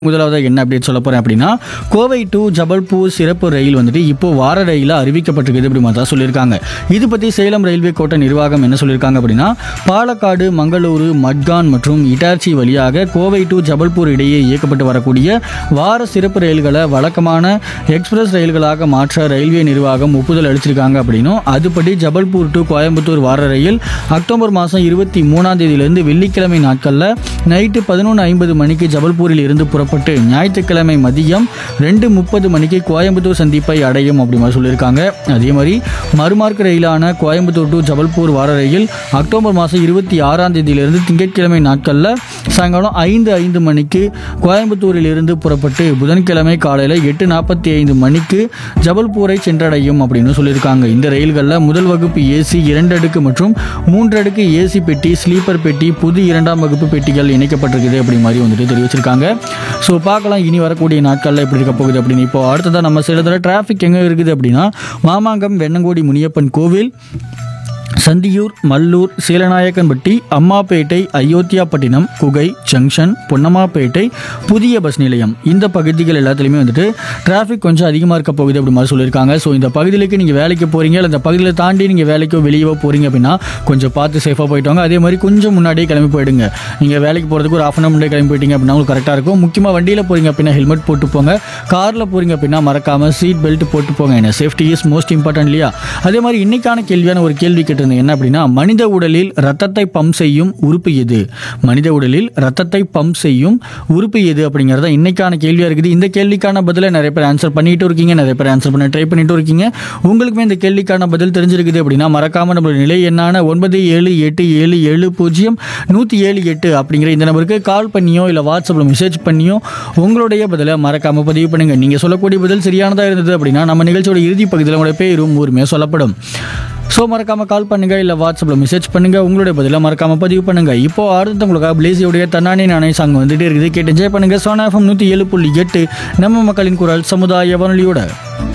முதலாவதாக என்ன அப்டேட் சொல்ல போகிறேன் அப்படின்னா கோவை டு ஜபல்பூர் சிறப்பு ரயில் வந்துட்டு இப்போ வார ரயிலாக அறிவிக்கப்பட்டிருக்குது அப்படி மாதிரி தான் சொல்லியிருக்காங்க இது பற்றி சேலம் ரயில்வே கோட்ட நிர்வாகம் என்ன சொல்லியிருக்காங்க அப்படின்னா பாலக்காடு மங்களூரு மட்கான் மற்றும் இட்டார்ச்சி வழியாக கோவை டு ஜபல்பூர் இடையே இயக்கப்பட்டு வரக்கூடிய வார சிறப்பு ரயில்களை வழக்கமான எக்ஸ்பிரஸ் ரயில்களாக மாற்ற ரயில்வே நிர்வாகம் ஒப்புதல் அளிச்சிருக்காங்க அப்படின்னும் அதுபடி ஜபல்பூர் டு கோயம்புத்தூர் வார ரயில் அக்டோபர் மாதம் இருபத்தி மூணாம் தேதியிலிருந்து வெள்ளிக்கிழமை நாட்களில் நைட்டு பதினொன்று ஐம்பது மணிக்கு ஜபல்பூரில் இருந்து புறப்பட்டு ஞாயிற்றுக்கிழமை மதியம் ரெண்டு முப்பது மணிக்கு கோயம்புத்தூர் சந்திப்பை அடையும் அப்படி மாதிரி சொல்லியிருக்காங்க அதே மாதிரி மறுமார்க்க ரயிலான கோயம்புத்தூர் டு ஜபல்பூர் வார ரயில் அக்டோபர் மாதம் இருபத்தி ஆறாம் தேதியிலிருந்து திங்கட்கிழமை நாட்களில் சாயங்காலம் ஐந்து ஐந்து மணிக்கு கோயம்புத்தூரில் இருந்து புறப்பட்டு புதன்கிழமை காலையில் எட்டு நாற்பத்தி ஐந்து மணிக்கு ஜபல்பூரை சென்றடையும் அப்படின்னு சொல்லியிருக்காங்க இந்த ரயில்களில் முதல் வகுப்பு ஏசி இரண்டு அடுக்கு மற்றும் மூன்று அடுக்கு ஏசி பெட்டி ஸ்லீப்பர் பெட்டி புது இரண்டாம் வகுப்பு பெட்டிகள் இணைக்கப்பட்டிருக்குது அப்படி மாதிரி வந்துட்டு தெரிவிச்சிருக்காங்க ஸோ பார்க்கலாம் இனி வரக்கூடிய நாட்களில் எப்படி இருக்க போகுது அப்படின்னு இப்போ அடுத்ததாக நம்ம சேலத்தில் டிராஃபிக் எங்கே இருக்குது அப்படின்னா மாமாங்கம் வெண்ணங்கோடி முனியப்பன் கோவில் சந்தியூர் மல்லூர் சீலநாயக்கன்பட்டி அம்மாப்பேட்டை அயோத்தியாப்பட்டினம் குகை ஜங்ஷன் பொன்னம்மாப்பேட்டை புதிய பஸ் நிலையம் இந்த பகுதிகள் எல்லாத்துலேயுமே வந்துட்டு டிராஃபிக் கொஞ்சம் அதிகமாக இருக்க போகுது அப்படி மாதிரி சொல்லியிருக்காங்க ஸோ இந்த பகுதிகளுக்கு நீங்கள் வேலைக்கு போகிறீங்க இல்லை இந்த பகுதியில் தாண்டி நீங்கள் வேலைக்கோ வெளியவோ போகிறீங்க அப்படின்னா கொஞ்சம் பார்த்து சேஃபாக போயிட்டு வாங்க அதே மாதிரி கொஞ்சம் முன்னாடியே கிளம்பி போயிடுங்க நீங்கள் வேலைக்கு போகிறதுக்கு ஒரு ஆஃப் அன் முன்னாடி கிளம்பி போயிட்டீங்க அப்படின்னா உங்களுக்கு கரெக்டாக இருக்கும் முக்கியமாக வண்டியில் போகிறீங்க அப்படின்னா ஹெல்மெட் போட்டு போங்க காரில் போகிறீங்க அப்படின்னா மறக்காமல் சீட் பெல்ட் போட்டு போங்க என்ன சேஃப்டி இஸ் மோஸ்ட் இம்பார்ட்டன்ட் இல்லையா அதே மாதிரி இன்னைக்கான கேள்வியான ஒரு கேள்வி கேட்டிருந்தேன் என்ன அப்படின்னா மனித உடலில் ரத்தத்தை பம்ப் செய்யும் உறுப்பு எது மனித உடலில் ரத்தத்தை பம்ப் செய்யும் உறுப்பு எது அப்படிங்கிறத இன்னைக்கான கேள்வியாக இருக்குது இந்த கேள்விக்கான பதிலை நிறைய பேர் ஆன்சர் பண்ணிட்டு இருக்கீங்க நிறைய பேர் ஆன்சர் பண்ண ட்ரை பண்ணிட்டு இருக்கீங்க உங்களுக்குமே இந்த கேள்விக்கான பதில் தெரிஞ்சிருக்குது அப்படின்னா மறக்காம நம்மளோட நிலை என்னான ஒன்பது ஏழு எட்டு ஏழு ஏழு பூஜ்ஜியம் நூற்றி ஏழு எட்டு அப்படிங்கிற இந்த நம்பருக்கு கால் பண்ணியோ இல்லை வாட்ஸ்அப்பில் மெசேஜ் பண்ணியோ உங்களுடைய பதிலை மறக்காம பதிவு பண்ணுங்க நீங்கள் சொல்லக்கூடிய பதில் சரியானதாக இருந்தது அப்படின்னா நம்ம நிகழ்ச்சியோட இறுதி பகுதியில் உங்களுடைய பேரும் ஊருமே சொல்லப்படும் ஸோ மறக்காம கால் பண்ணுங்க இல்லை வாட்ஸ்அப்பில் மெசேஜ் பண்ணுங்க உங்களுடைய பதிலை மறக்காம பதிவு பண்ணுங்க இப்போ அடுத்தவங்களுக்காக பிளேசியோடைய தன்னானே நானே சாங் வந்துட்டே இருக்குது கேட்டு என்ஜாய் பண்ணுங்க சோனா எஃப்எம் நூற்றி ஏழு புள்ளி எட்டு நம்ம மக்களின் குரல் சமுதாய வானொலியோட